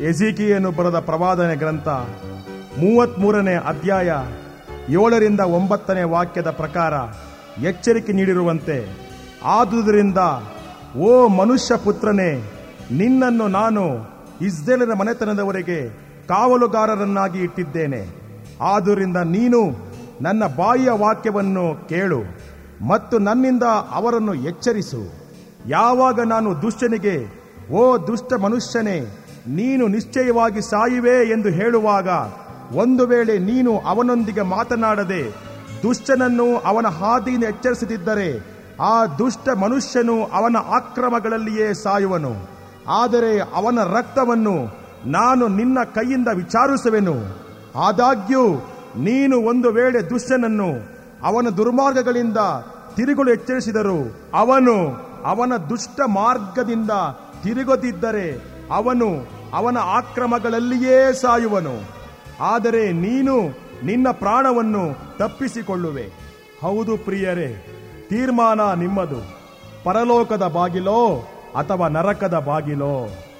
ಎಜಿಕಿಯನ್ನು ಬರೆದ ಪ್ರವಾದನೆ ಗ್ರಂಥ ಮೂವತ್ಮೂರನೇ ಅಧ್ಯಾಯ ಏಳರಿಂದ ಒಂಬತ್ತನೇ ವಾಕ್ಯದ ಪ್ರಕಾರ ಎಚ್ಚರಿಕೆ ನೀಡಿರುವಂತೆ ಆದುದರಿಂದ ಓ ಮನುಷ್ಯ ಪುತ್ರನೇ ನಿನ್ನನ್ನು ನಾನು ಇಸ್ರೇಲಿನ ಮನೆತನದವರೆಗೆ ಕಾವಲುಗಾರರನ್ನಾಗಿ ಇಟ್ಟಿದ್ದೇನೆ ಆದುದರಿಂದ ನೀನು ನನ್ನ ಬಾಯಿಯ ವಾಕ್ಯವನ್ನು ಕೇಳು ಮತ್ತು ನನ್ನಿಂದ ಅವರನ್ನು ಎಚ್ಚರಿಸು ಯಾವಾಗ ನಾನು ದುಷ್ಟನಿಗೆ ಓ ದುಷ್ಟ ಮನುಷ್ಯನೇ ನೀನು ನಿಶ್ಚಯವಾಗಿ ಸಾಯುವೆ ಎಂದು ಹೇಳುವಾಗ ಒಂದು ವೇಳೆ ನೀನು ಅವನೊಂದಿಗೆ ಮಾತನಾಡದೆ ದುಷ್ಟನನ್ನು ಅವನ ಹಾದಿಯಿಂದ ಎಚ್ಚರಿಸದಿದ್ದರೆ ಆ ದುಷ್ಟ ಮನುಷ್ಯನು ಅವನ ಅಕ್ರಮಗಳಲ್ಲಿಯೇ ಸಾಯುವನು ಆದರೆ ಅವನ ರಕ್ತವನ್ನು ನಾನು ನಿನ್ನ ಕೈಯಿಂದ ವಿಚಾರಿಸುವೆನು ಆದಾಗ್ಯೂ ನೀನು ಒಂದು ವೇಳೆ ದುಷ್ಟನನ್ನು ಅವನ ದುರ್ಮಾರ್ಗಗಳಿಂದ ತಿರುಗಲು ಎಚ್ಚರಿಸಿದರು ಅವನು ಅವನ ದುಷ್ಟ ಮಾರ್ಗದಿಂದ ತಿರುಗದಿದ್ದರೆ ಅವನು ಅವನ ಆಕ್ರಮಗಳಲ್ಲಿಯೇ ಸಾಯುವನು ಆದರೆ ನೀನು ನಿನ್ನ ಪ್ರಾಣವನ್ನು ತಪ್ಪಿಸಿಕೊಳ್ಳುವೆ ಹೌದು ಪ್ರಿಯರೇ ತೀರ್ಮಾನ ನಿಮ್ಮದು ಪರಲೋಕದ ಬಾಗಿಲೋ ಅಥವಾ ನರಕದ ಬಾಗಿಲೋ